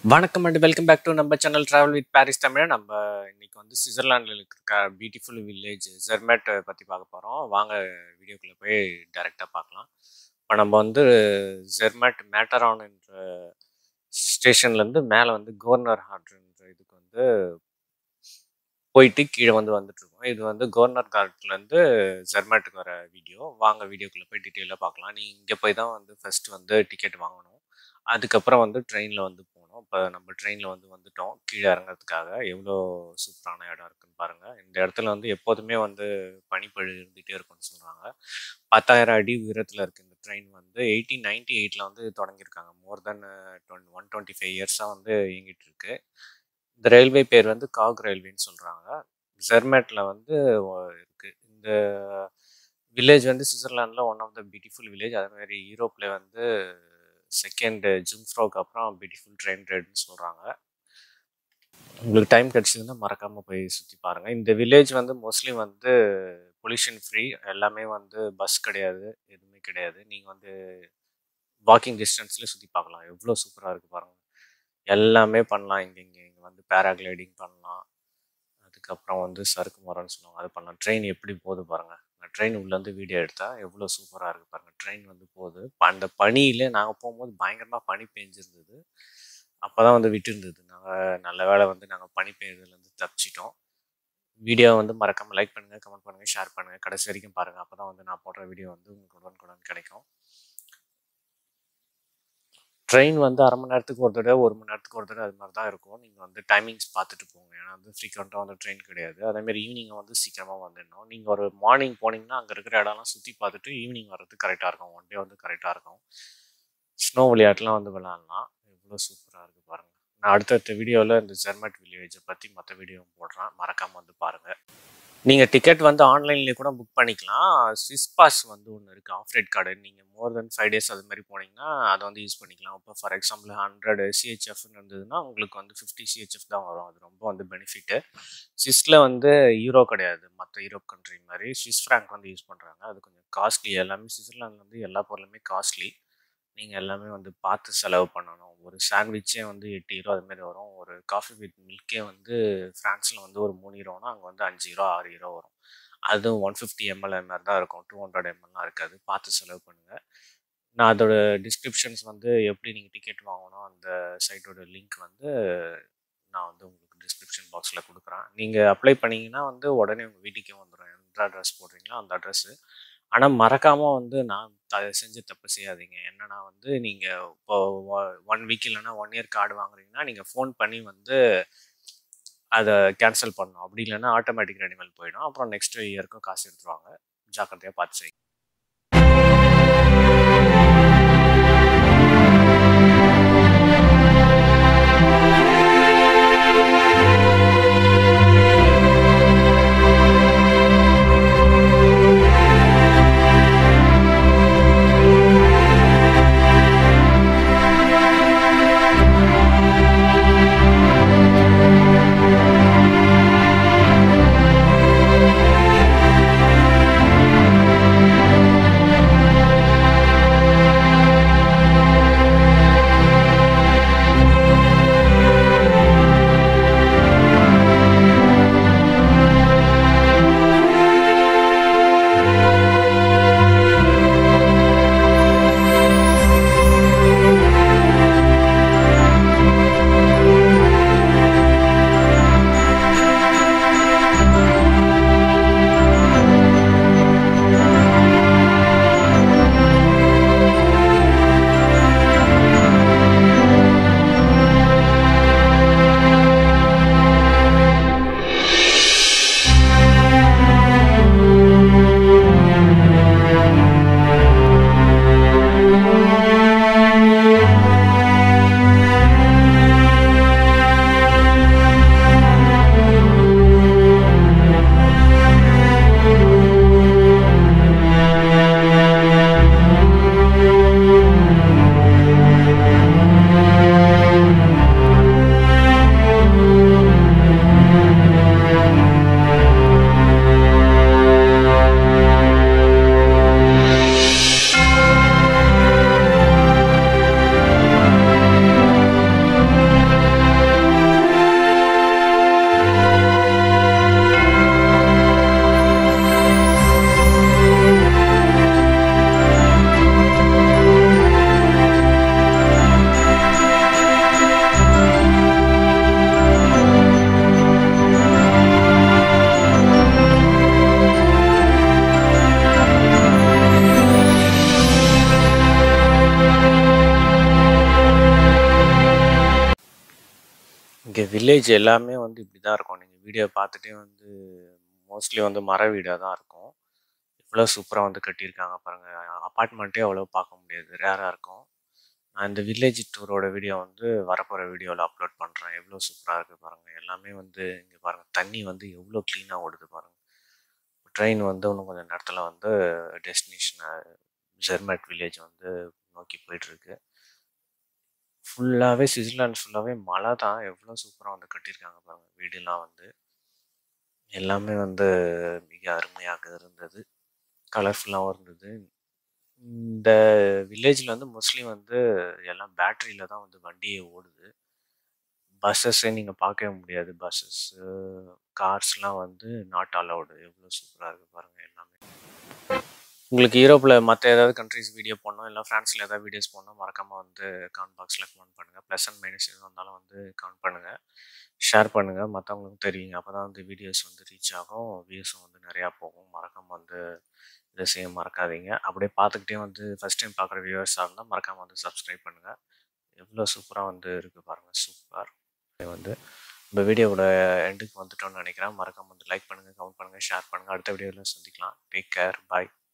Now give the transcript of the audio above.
வணக்கம் and welcome back to நம்ம channel travel with Paris Tamil நம்ம இன்னைக்கு வந்து சுவிட்சர்லாண்டில் இருக்க பியூட்டிஃபுல் வில்லேஜ் ஜெர்மேட் பற்றி பார்க்க போகிறோம் வாங்க வீடியோக்குள்ளே போய் டைரெக்டாக பார்க்கலாம் இப்போ நம்ம வந்து ஜெர்மேட் மேட்டரான் என்ற ஸ்டேஷன்லேருந்து மேலே வந்து கவர்னர் ஹார்ட்ன்ற இதுக்கு வந்து போயிட்டு கீழே வந்து வந்துட்டுருக்கோம் இது வந்து கவர்னர் கார்ட்லேருந்து ஜெர்மேட்டுக்கு வர வீடியோ வாங்க வீடியோக்குள்ளே போய் டீட்டெயிலாக பார்க்கலாம் நீ இங்கே போய் தான் வந்து ஃபஸ்ட்டு வந்து டிக்கெட் வாங்கணும் அதுக்கப்புறம் வந்து ட்ரெயினில் வந்து போனோம் இப்போ நம்ம ட்ரெயினில் வந்து வந்துட்டோம் கீழே இறங்குறதுக்காக எவ்வளோ சூப்பரான இடம் இருக்குன்னு பாருங்கள் இந்த இடத்துல வந்து எப்போதுமே வந்து பனிப்பழு இருந்துகிட்டே இருக்கும்னு சொல்கிறாங்க பத்தாயிரம் அடி உயரத்தில் இருக்குது இந்த ட்ரெயின் வந்து எயிட்டீன் நைன்டி எயிட்டில் வந்து தொடங்கியிருக்காங்க more then twenty one twenty five இயர்ஸாக வந்து இயங்கிட்டு இருக்கு இந்த ரயில்வே பேர் வந்து காக் ரயில்வேன்னு சொல்கிறாங்க ஜெர்மேட்டில் வந்து இருக்குது இந்த வில்லேஜ் வந்து சுவிட்சர்லாண்டில் one of the beautiful village அதே மாதிரி யூரோப்பில் வந்து செகண்ட் ஜிம்ஃப்ரோக்கு அப்புறம் பியூட்டிஃபுல் ட்ரெயின் ரைடுன்னு சொல்கிறாங்க உங்களுக்கு டைம் கிடச்சிதுன்னா மறக்காமல் போய் சுற்றி பாருங்கள் இந்த வில்லேஜ் வந்து மோஸ்ட்லி வந்து பொல்யூஷன் ஃப்ரீ எல்லாமே வந்து பஸ் கிடையாது எதுவுமே கிடையாது நீங்கள் வந்து வாக்கிங் டிஸ்டன்ஸ்லேயே சுற்றி பார்க்கலாம் எவ்வளோ சூப்பராக இருக்குது பாருங்கள் எல்லாமே பண்ணலாம் இங்கே இங்கே இங்கே வந்து பேராகிளைடிங் பண்ணலாம் அதுக்கப்புறம் வந்து சறுக்கு மரம்னு சொல்லுவாங்க அது பண்ணலாம் ட்ரெயின் எப்படி போகுது பாருங்கள் நான் ட்ரெயின் உள்ளேருந்து வீடியோ எடுத்தால் எவ்வளோ சூப்பராக இருக்குது பாருங்கள் ட்ரெயின் வந்து போகுது அந்த பனியில் நாங்கள் போகும்போது பயங்கரமாக பனி பெஞ்சிருந்தது அப்போ தான் வந்து விட்டுருந்தது நாங்கள் நல்ல வேலை வந்து நாங்கள் பனி பெய்யறதுலேருந்து தப்பிச்சிட்டோம் வீடியோ வந்து மறக்காமல் லைக் பண்ணுங்கள் கமெண்ட் பண்ணுங்கள் ஷேர் பண்ணுங்கள் கடைசி வரைக்கும் பாருங்கள் அப்போ தான் வந்து நான் போடுற வீடியோ வந்து உங்களுக்கு உடனுக்குடன் கிடைக்கும் ட்ரெயின் வந்து அரை மணி நேரத்துக்கு ஒரு தடவை ஒரு மணி நேரத்துக்கு ஒரு தடவை அது மாதிரி தான் இருக்கும் நீங்கள் வந்து டைமிங்ஸ் பார்த்துட்டு போங்க ஏன்னா வந்து ஃப்ரீக்வெண்ட்டாக வந்து ட்ரெயின் கிடையாது அதேமாரி ஈவினிங் வந்து சீக்கிரமாக வந்துடணும் நீங்கள் ஒரு மார்னிங் போனீங்கன்னா அங்கே இருக்கிற இடம்லாம் சுற்றி பார்த்துட்டு ஈவினிங் வர்றது கரெக்டாக இருக்கும் ஒன் டே வந்து கரெக்டாக இருக்கும் ஸ்னோ விளையாட்டுலாம் வந்து விளாட்லாம் எவ்வளோ சூப்பராக இருக்குது பாருங்கள் நான் அடுத்தடுத்த வீடியோவில் இந்த ஜெர்மட் வில்லேஜை பற்றி மற்ற வீடியோவும் போடுறேன் மறக்காமல் வந்து பாருங்கள் நீங்கள் டிக்கெட் வந்து ஆன்லைன்லேயே கூட புக் பண்ணிக்கலாம் ஸ்விஸ் பாஸ் வந்து ஒன்று இருக்குது ஆஃப் ரேட் கார்டு நீங்கள் மோர் தென் ஃபைவ் டேஸ் அது மாதிரி போனீங்கன்னா அதை வந்து யூஸ் பண்ணிக்கலாம் இப்போ ஃபார் எக்ஸாம்பிள் ஹண்ட்ரட் சிஹெச்எஃப்னு இருந்ததுன்னா உங்களுக்கு வந்து ஃபிஃப்டி சிஹெச்எஃப் தான் வரும் அது ரொம்ப வந்து பெனிஃபிட்டு ஸ்விஸ்ல வந்து யூரோ கிடையாது மற்ற யூரோப் கண்ட்ரி மாதிரி ஸ்விஸ் ஃப்ராங்க் வந்து யூஸ் பண்ணுறாங்க அது கொஞ்சம் காஸ்ட்லி எல்லாமே சுவிட்சர்லாந்து வந்து எல்லா பொருளுமே காஸ்ட்லி நீங்கள் எல்லாமே வந்து பார்த்து செலவு பண்ணணும் ஒரு சாண்ட்விச்சே வந்து எட்டு ஹீரோ அதுமாரி வரும் ஒரு காஃபி வித் மில்கே வந்து ஃப்ரான்ஸில் வந்து ஒரு மூணு ஹீரோனா அங்கே வந்து அஞ்சு ஹீரோ ஆறு ஹீரோ வரும் அதுவும் ஒன் ஃபிஃப்டி எம்எல் மாதிரி தான் இருக்கும் டூ ஹண்ட்ரட் எம்எல்லாம் இருக்காது பார்த்து செலவு பண்ணுங்கள் நான் அதோட டிஸ்கிரிப்ஷன்ஸ் வந்து எப்படி நீங்கள் டிக்கெட் வாங்கணும் அந்த சைட்டோட லிங்க் வந்து நான் வந்து உங்களுக்கு டிஸ்கிரிப்ஷன் பாக்ஸில் கொடுக்குறேன் நீங்கள் அப்ளை பண்ணிங்கன்னா வந்து உடனே உங்கள் வீட்டுக்கே வந்துடும் எந்த அட்ரஸ் போடுறீங்களோ அந்த அட்ரஸ்ஸு ஆனால் மறக்காமல் வந்து நான் அதை செஞ்சு தப்பு செய்யாதீங்க என்னன்னா வந்து நீங்கள் இப்போ ஒன் வீக் இல்லைன்னா ஒன் இயர் கார்டு வாங்குறீங்கன்னா நீங்கள் ஃபோன் பண்ணி வந்து அதை கேன்சல் பண்ணணும் அப்படி இல்லைன்னா ஆட்டோமேட்டிக் ரெனிவல் போயிடும் அப்புறம் நெக்ஸ்ட் இயருக்கும் காசு எடுத்துருவாங்க ஜாக்கிரதையாக பார்த்து செய்யுங்க இங்கே வில்லேஜ் எல்லாமே வந்து இப்படி தான் இருக்கும் நீங்கள் வீடியோ பார்த்துட்டே வந்து மோஸ்ட்லி வந்து மர வீடாக தான் இருக்கும் இவ்வளோ சூப்பராக வந்து கட்டியிருக்காங்க பாருங்கள் அப்பார்ட்மெண்ட்டே அவ்வளோ பார்க்க முடியாது ரேராக இருக்கும் நான் இந்த வில்லேஜ் டூரோட வீடியோ வந்து வரப்போகிற வீடியோவில் அப்லோட் பண்ணுறேன் எவ்வளோ சூப்பராக இருக்குது பாருங்கள் எல்லாமே வந்து இங்கே பாருங்கள் தண்ணி வந்து எவ்வளோ க்ளீனாக ஓடுது பாருங்கள் ட்ரெயின் வந்து இன்னும் கொஞ்சம் நேரத்தில் வந்து டெஸ்டினேஷனை ஜெர்மேட் வில்லேஜ் வந்து நோக்கி போயிட்டுருக்கு ஃபுல்லாகவே சுவிட்சர்லாந்து ஃபுல்லாகவே மழை தான் எவ்வளோ சூப்பராக வந்து கட்டியிருக்காங்க பாருங்கள் வீடுலாம் வந்து எல்லாமே வந்து மிக அருமையாக இருந்தது கலர்ஃபுல்லாகவும் இருந்தது இந்த வில்லேஜில் வந்து மோஸ்ட்லி வந்து எல்லாம் பேட்டரியில் தான் வந்து வண்டியே ஓடுது பஸ்ஸஸ்ஸே நீங்கள் பார்க்கவே முடியாது பஸ்ஸஸ்ஸு கார்ஸ்லாம் வந்து நாட் அலவுடு எவ்வளோ சூப்பராக இருக்குது பாருங்கள் எல்லாமே உங்களுக்கு யூரோப்பில் மற்ற ஏதாவது கண்ட்ரிஸ் வீடியோ போடணும் இல்லை ஃப்ரான்ஸில் ஏதாவது வீடியோஸ் போடணும் மறக்காமல் வந்து கமெண்ட் பாக்ஸில் கமெண்ட் பண்ணுங்கள் ப்ளஸ் அண்ட் மைனஸ் எது வந்தாலும் வந்து கமெண்ட் பண்ணுங்கள் ஷேர் பண்ணுங்கள் மற்றவங்களுக்கும் தெரியுங்க அப்போ தான் வந்து வீடியோஸ் வந்து ரீச் ஆகும் வியூஸும் வந்து நிறையா போகும் மறக்காமல் வந்து இதை செய்ய மறக்காதீங்க அப்படியே பார்த்துக்கிட்டே வந்து ஃபஸ்ட் டைம் பார்க்குற வியூவர்ஸாக இருந்தால் மறக்காமல் வந்து சப்ஸ்கிரைப் பண்ணுங்கள் எவ்வளோ சூப்பராக வந்து இருக்குது பாருங்கள் சூப்பர் வந்து இந்த வீடியோவோட எண்டுக்கு வந்துட்டோம்னு நினைக்கிறேன் மறக்காமல் வந்து லைக் பண்ணுங்கள் கமெண்ட் பண்ணுங்கள் ஷேர் பண்ணுங்கள் அடுத்த வீடியோவில் சந்திக்கலாம் டேக் கேர் பாய்